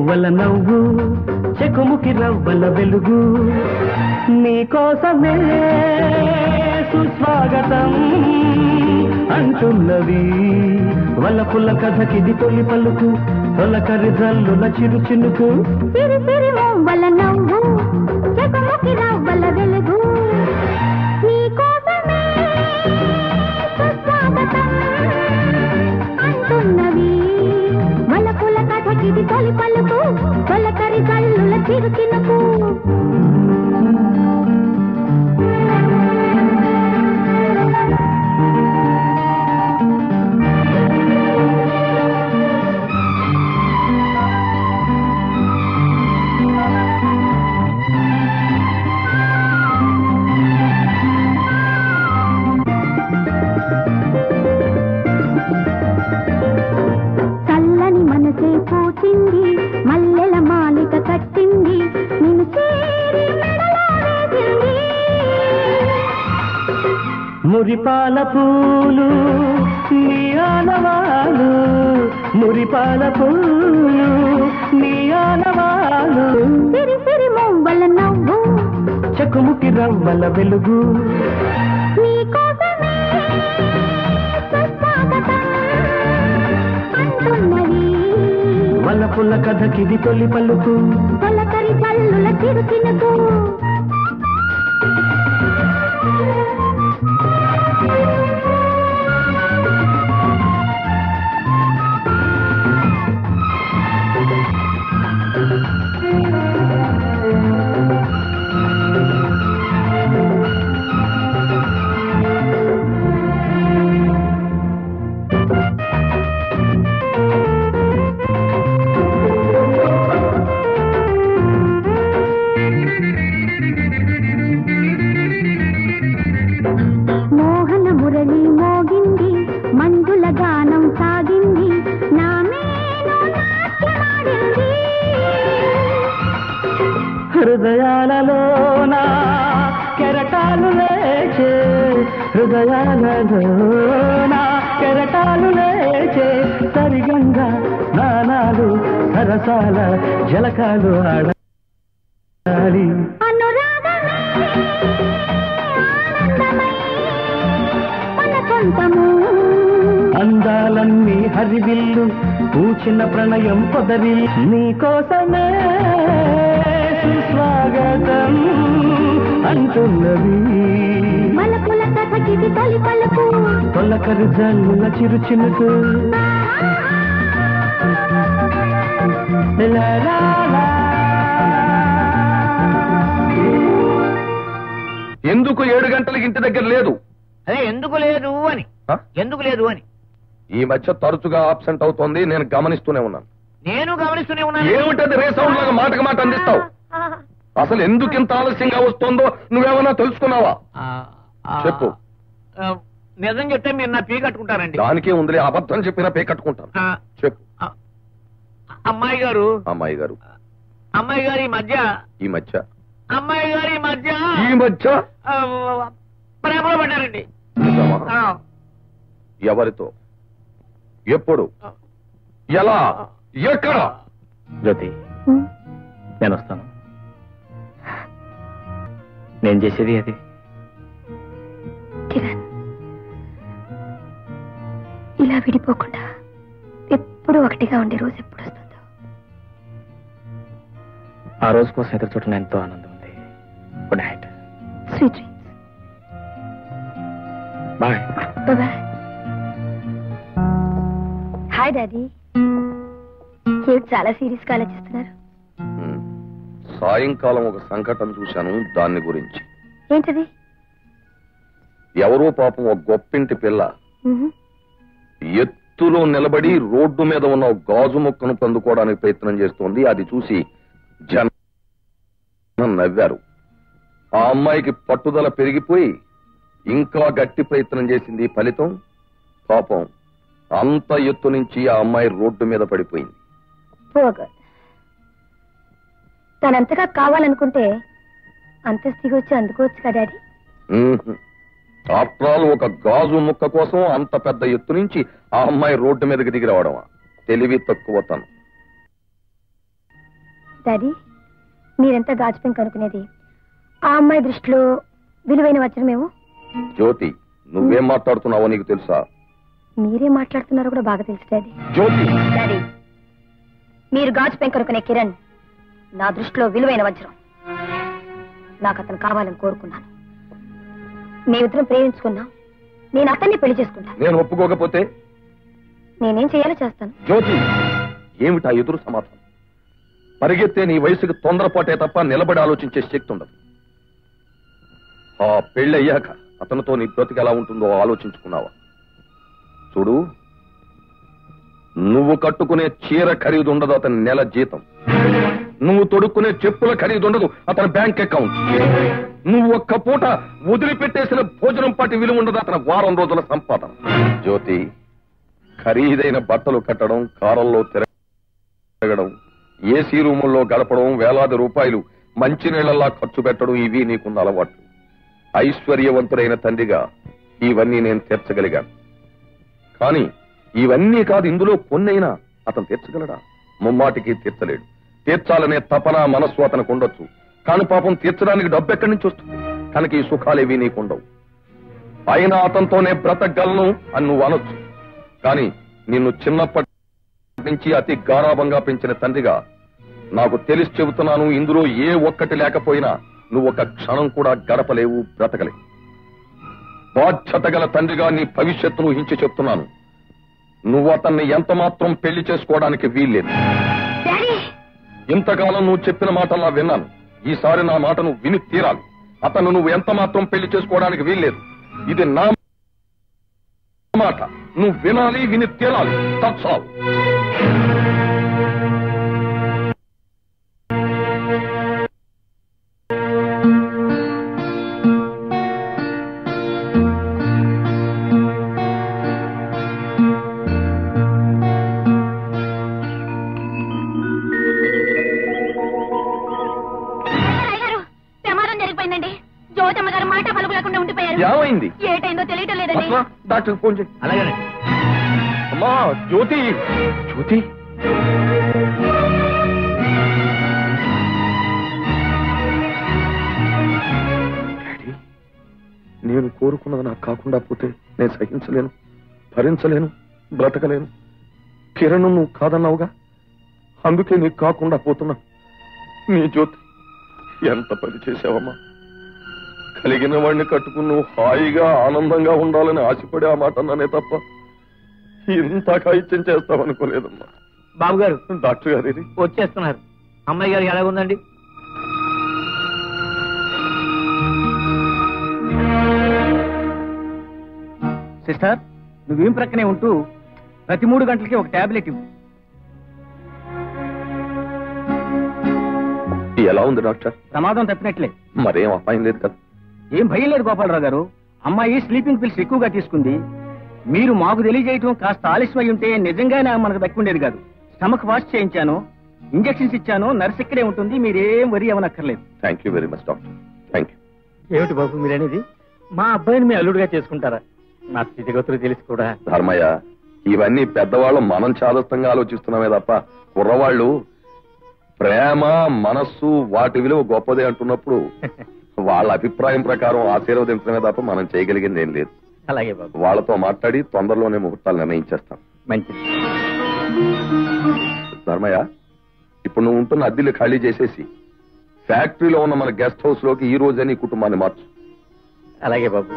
మువ్వల నవ్వు చెకుముకి రవ్వల వెలుగు నీకోసమే సుస్వాగతం అంటున్నవి వల్లపుల్ల కథకిది తొలి పలుకు తొలకరి జల్లుల చిరు చినుకు సిరి సిరి మువ్వల నవ్వు చెకుముకి రవ్వల వెలుగు నీకోసమే సుస్వాగతం అంటున్నవి మలపుల కథకిది తొలి పలుకు తొలకరి జల్లుల చిరు చినుకు చల్లని మనసే పూచింది మల్లెల మాలిక కట్టింది నిన్ను చేరి మెడలో వేసింది మురిపాల పూలు నీ ఆనవాలు మురిపాల పూలు నీ ఆనవాలు సిరి సిరి మువ్వల నవ్వు చెకుముకి రవ్వల వెలుగు నీకోసమే సుస్వాగతం అంటున్నది వల్లపుల్ల కథకిది తొలి పలుకు తొలకరి చల్లుల చిరు చినుకు మోహన మురళి మోగింది మంజుల గానం సాగింది నా మేను నాట్యమాడింది హృదయాలలోన కెరటాలు లేచే హృదయాలలోన కెరటాలు లేచే సరిగంగా నానాలు సరసాల జలకాలు ఆడాలి అనురాగమే ఆనందమై మన సొంతము అందాలన్నీ హరివిల్లు పూచిన ప్రణయం పొదరి నీకోసమే సుస్వాగతం అంటున్నది మలపుల కథకిది తొలి పలుకు తొలకరి జల్లుల చిరు చినుకు లా లా లా. ఎందుకు ఏడు గంటలకి ఇంటి దగ్గర లేదు అదే ఎందుకు లేదు అని ఆ? ఎందుకు లేదు అని ఈ మధ్య తరచుగా ఆబ్సెంట్ అవుతోంది నేను గమనిస్తూనే ఉన్నాను నేను గమనిస్తూనే ఉన్నాను ఏమిటది రేసౌండ్ లాగా మాటకు మాట అందిస్తావు అసలు ఎందుకు ఇంత ఆలస్యంగా వస్తుందో నువ్వేమన్నా తెలుసుకున్నావా ఆ, ఆ, చెప్పు. ఆ, నిజం చెప్తే మీరు నా పీ కట్టుకుంటారండి దానికే ఉందిలే అబద్ధం చెప్పినా పే కట్టుకుంటాను ఆ, చెప్పు ఆ, అమ్మాయి గారు అమ్మాయి గారు అమ్మాయి గారు ఈ మధ్య ఈ మధ్య అమ్మాయి గారు ఈ మధ్య ఈ మధ్య ఆ, ప్రేమలో పడ్డారండి నిజమా? ఆ, ఎవరితో ఎప్పుడు ఎలా ఎక్కడ జ్యోతి నేను వస్తాను నేను చేసేది అది కిరణ్ ఇలా విడిపోకుండా ఎప్పుడు ఒకటిగా ఉండే రోజు ఎప్పుడు వస్తుందో ఆ రోజు కోసం ఎదురు చూడటం ఎంతో ఆనందం ఉంది good night sweet dreams bye bye hi daddy ఏమిటి చాలా సీరియస్ గా ఆలోచిస్తున్నారు ఉమ్. సాయంకాలం ఒక సంఘటన చూశాను దాని గురించి ఏంటది ఎవరో పాపం ఒక గొప్పింటి పిల్ల మ్మ్. ఎత్తులో నిలబడి రోడ్డు మీద ఉన్న ఒక గాజు ముక్కను పొందుకోవడానికి ప్రయత్నం చేస్తోంది అది చూసి జనం నవ్వారు ఆ అమ్మాయికి పట్టుదల పెరిగిపోయి ఇంకా గట్టి ప్రయత్నం చేసింది ఫలితం పాపం అంత ఎత్తు నుంచి ఆ అమ్మాయి రోడ్డు మీద పడిపోయింది Poor girl. తనంతగా కావాలనుకుంటే అంతస్తు దిగొచ్చి అందుకోవచ్చు కదా డాడీ ఆఫ్టర్ ఆల్ ఒక గాజు ముక్క కోసం అంత పెద్ద ఎత్తు నుంచి ఆ అమ్మాయి రోడ్డు మీదకి దిగి రావడమా తెలివి తక్కువ తను డాడీ మీరెంత గాజుపెం కనుక్కునేది ఆ అమ్మాయి దృష్టిలో విలువైన వజ్రమేమో జ్యోతి నువ్వేం మాట్లాడుతున్నావో నీకు తెలుసా మీరే మాట్లాడుతున్నారో కూడా బాగా తెలుసు డాడీ జ్యోతి డాడీ మీరు గాజు పెంకరుకునే కిరణ్ నా దృష్టిలో విలువైన వజ్రం నాకు అతను కావాలని కోరుకున్నాను మేమిద్దరం ప్రేమించుకున్నాం నేను అతన్ని పెళ్లి చేసుకుంటాను నేను ఒప్పుకోకపోతే నేనేం చేయాలో చేస్తాను జ్యోతి ఏమిటా ఎదురు సమాధానం పరిగెత్తే నీ వయసుకు తొందరపాటే తప్ప నిలబడి ఆలోచించే శక్తి ఉండదు ఆ పెళ్ళయ్యాక అతనితో నీ బ్రతికి ఎలా ఉంటుందో ఆలోచించుకున్నావా చూడు నువ్వు కట్టుకునే చీర ఖరీదు ఉండదు అతని నెల జీతం నువ్వు తొడుక్కునే చెప్పుల ఖరీదు ఉండదు అతని బ్యాంక్ అకౌంట్ నువ్వు ఒక్క పూట వదిలిపెట్టేసిన భోజనం పాటి విలువ ఉండదు అతని వారం రోజుల సంపాదన జ్యోతి ఖరీదైన బట్టలు కట్టడం కారంలో తిరగడం ఏసీ రూముల్లో గడపడం వేలాది రూపాయలు మంచినీళ్లలా ఖర్చు పెట్టడం ఇవి నీకున్న అలవాట్లు ఐశ్వర్యవంతుడైన తండ్రిగా ఇవన్నీ నేను తీర్చగలిగాను కానీ ఇవన్నీ కాదు ఇందులో కొన్నైనా అతను తీర్చగలడా ముమ్మాటికి తీర్చలేడు తీర్చాలనే తపన మనస్సు అతనికి ఉండొచ్చు కాని పాపం తీర్చడానికి డబ్బు ఎక్కడి నుంచి వస్తుంది కనుక ఈ సుఖాలేవి నీకుండవు అయినా అతనితోనే బ్రతకగలను అని నువ్వు అనొచ్చు కానీ నిన్ను చిన్నప్పటి నుంచి అతి గారాభంగా పెంచిన తండ్రిగా నాకు తెలిసి చెబుతున్నాను ఇందులో ఏ ఒక్కటి లేకపోయినా నువ్వు ఒక క్షణం కూడా గడపలేవు బ్రతకలేవు బాధ్యత గల తండ్రిగా నీ భవిష్యత్తును ఊహించి చెప్తున్నాను నువ్వు అతన్ని ఎంత మాత్రం పెళ్లి చేసుకోవడానికి వీల్లేదు డాడీ ఇంతకాలం నువ్వు చెప్పిన మాటల్లా విన్నాను ఈసారి నా మాటను విని తీరాలి అతను నువ్వు ఎంత మాత్రం పెళ్లి చేసుకోవడానికి వీల్లేదు ఇది నా మాట నువ్వు వినాలి విని తీరాలి తత్సాలు గారు ప్రమాదం జరిగిపోయిందండి జ్యోతమ్మ గారు మాట పలుకు లేకుండా ఉండిపోయారు ఏమైంది ఏటైందో తెలియటం లేదండి అమ్మా, డాక్టర్కి ఫోన్ చేయి అలాగే అమ్మా జ్యోతి జ్యోతి డాడీ, నేను కోరుకున్నది నాకు కాకుండా పోతే నేను సహించలేను భరించలేను బ్రతకలేను కిరణ్ నువ్వు కాదన్నావుగా అందుకే నీకు కాకుండా పోతున్నా నీ జ్యోతి ఎంత పని చేసావమ్మా కలిగిన వాడిని కట్టుకుని నువ్వు హాయిగా ఆనందంగా ఉండాలని ఆశపడే ఆ మాట అన్నానే తప్ప ఇంత కాయిత్యం చేస్తావనుకోలేదమ్మా బాబు గారు డాక్టర్ గారు ఇది వచ్చేస్తున్నారు అమ్మాయి గారు ఎలా ఉందండి సిస్టర్ నువ్వేం ప్రక్కనే ఉంటూ ప్రతి మూడు గంటలకి ఒక టాబ్లెట్ ఇవ్వు ఎలా ఉంది డాక్టర్ ప్రమాదం తప్పినట్లే మరేం అపాయం లేదు కదా ఏం భయం లేదు గోపాలరావు గారు అమ్మాయి స్లీపింగ్ పిల్స్ ఎక్కువగా తీసుకుంది మీరు మాకు తెలియజేయటం కాస్త ఆలస్యం అయి ఉంటే నిజంగానే ఆమె మనకు దక్కుండేది కాదు స్టమక్ వాష్ చేయించాను ఇంజెక్షన్స్ ఇచ్చాను నర్స్ ఇక్కడే ఉంటుంది మీరేం వరి అవనక్కర్లేదు thank you very much doctor thank you ఏమిటి బాబు మీరనేది మా అబ్బాయిని మీ అల్లుడుగా చేసుకుంటారా నా స్థితిగతులు తెలిసి కూడా ధర్మయ్య ఇవన్నీ పెద్దవాళ్ళు మనం చాదస్తంగా ఆలోచిస్తున్నామే తప్ప కుర్రవాళ్ళు ప్రేమ మనస్సు వాటి విలువ గొప్పదే అంటున్నప్పుడు వాళ్ళ అభిప్రాయం ప్రకారం ఆశీర్వదించడమే తప్ప మనం చేయగలిగింది ఏం లేదు అలాగే బాబు వాళ్ళతో మాట్లాడి తొందరలోనే ముహూర్తాలు నిర్ణయించేస్తాం మంచిది ధర్మయ్య ఇప్పుడు నువ్వు ఉంటున్న అద్దెలు ఖాళీ చేసేసి ఫ్యాక్టరీలో ఉన్న మన గెస్ట్ హౌస్ లోకి ఈ రోజే నీ కుటుంబాన్ని మార్చు అలాగే బాబు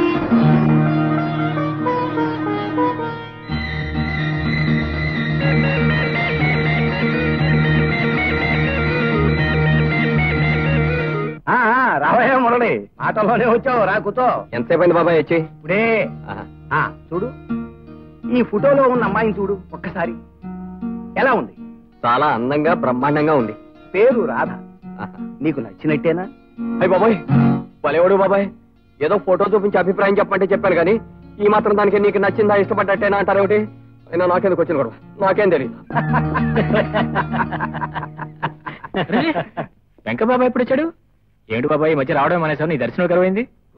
రావయ్య మురళి ఆటోలోనే వచ్చావు రా కూర్చో ఎంతసేపు బాబాయ్ వచ్చి ఇప్పుడే ఆ, చూడు ఈ ఫోటోలో ఉన్న అమ్మాయిని చూడు ఒక్కసారి ఎలా ఉంది చాలా అందంగా బ్రహ్మాండంగా ఉంది పేరు రాధ నీకు నచ్చినట్టేనా అయ్యి బాబాయ్ భలేవాడు బాబాయ్ ఏదో ఫోటో చూపించి అభిప్రాయం చెప్పమంటే చెప్పాను కానీ ఈ మాత్రం దానికి నీకు నచ్చిందా ఇష్టపడ్డట్టేనా అంటారు ఏమిటి అయినా నాకెందుకు వచ్చిన గొడవ నాకేం తెలియదు వెంక బాబాయ్ ఎప్పుడు వచ్చాడు ఏడు బాబాయ్ ఈ మధ్య రావడం అనేసావు నీ దర్శనం కరువైంది